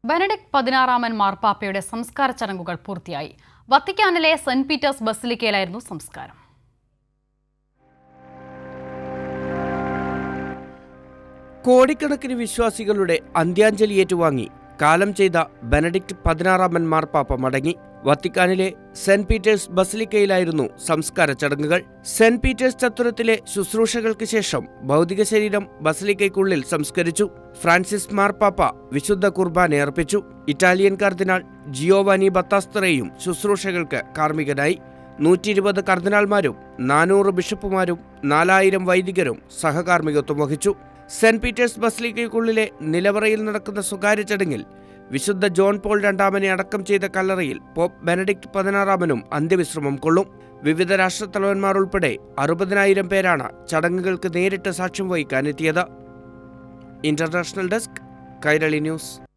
Benedict പതിനാറാമൻ മാർപ്പാപ്പയുടെ സംസ്കാര ചടങ്ങുകൾ പൂർത്തിയായി വത്തിക്കാനിലെ സെന്റ് പീറ്റേഴ്സ് ബസിലിക്കയിലായിരുന്നു സംസ്കാരം കോടിക്കണക്കിന് വിശ്വാസികളുടെ അന്ത്യാഞ്ജലി ഏറ്റുവാങ്ങി കാലം ചെയ്ത ബെനഡിക്ട് പതിനാറാമൻ മാർപ്പാപ്പ മടങ്ങി വത്തിക്കാനിലെ സെന്റ് പീറ്റേഴ്സ് ബസിലിക്കയിലായിരുന്നു സംസ്കാര ചടങ്ങുകൾ സെന്റ് പീറ്റേഴ്സ് ചത്തുരത്തിലെ ശുശ്രൂഷകൾക്ക് ശേഷം ഭൗതിക ശരീരം ബസിലിക്കയ്ക്കുള്ളിൽ സംസ്കരിച്ചു ഫ്രാൻസിസ് മാർപ്പാപ്പ വിശുദ്ധ കുർബാന അർപ്പിച്ചു ഇറ്റാലിയൻ കർദിനാൾ ജിയോവാനി ബത്താസ്തറയും ശുശ്രൂഷകൾക്ക് കാർമ്മികനായി നൂറ്റി ഇരുപത് കർദിനാൾമാരും നാനൂറ് ബിഷപ്പുമാരും നാലായിരം വൈദികരും സഹകാർമ്മികത്വം വഹിച്ചു സെന്റ് പീറ്റേഴ്സ് ബസ്ലിക്കയ്ക്കുള്ളിലെ നിലവറയിൽ നടക്കുന്ന സ്വകാര്യ ചടങ്ങിൽ വിശുദ്ധ ജോൺ പോൾ രണ്ടാമനെ അടക്കം ചെയ്ത കല്ലറയിൽ പോപ്പ് ബെനഡിക്ട് പതിനാറാമനും അന്ത്യവിശ്രമം കൊള്ളും വിവിധ രാഷ്ട്രത്തലവന്മാർ ഉൾപ്പെടെ അറുപതിനായിരം പേരാണ് ചടങ്ങുകൾക്ക് നേരിട്ട് സാക്ഷ്യം വഹിക്കാനെത്തിയത് ഇന്റർനാഷണൽ ഡെസ്ക് കൈരളി ന്യൂസ്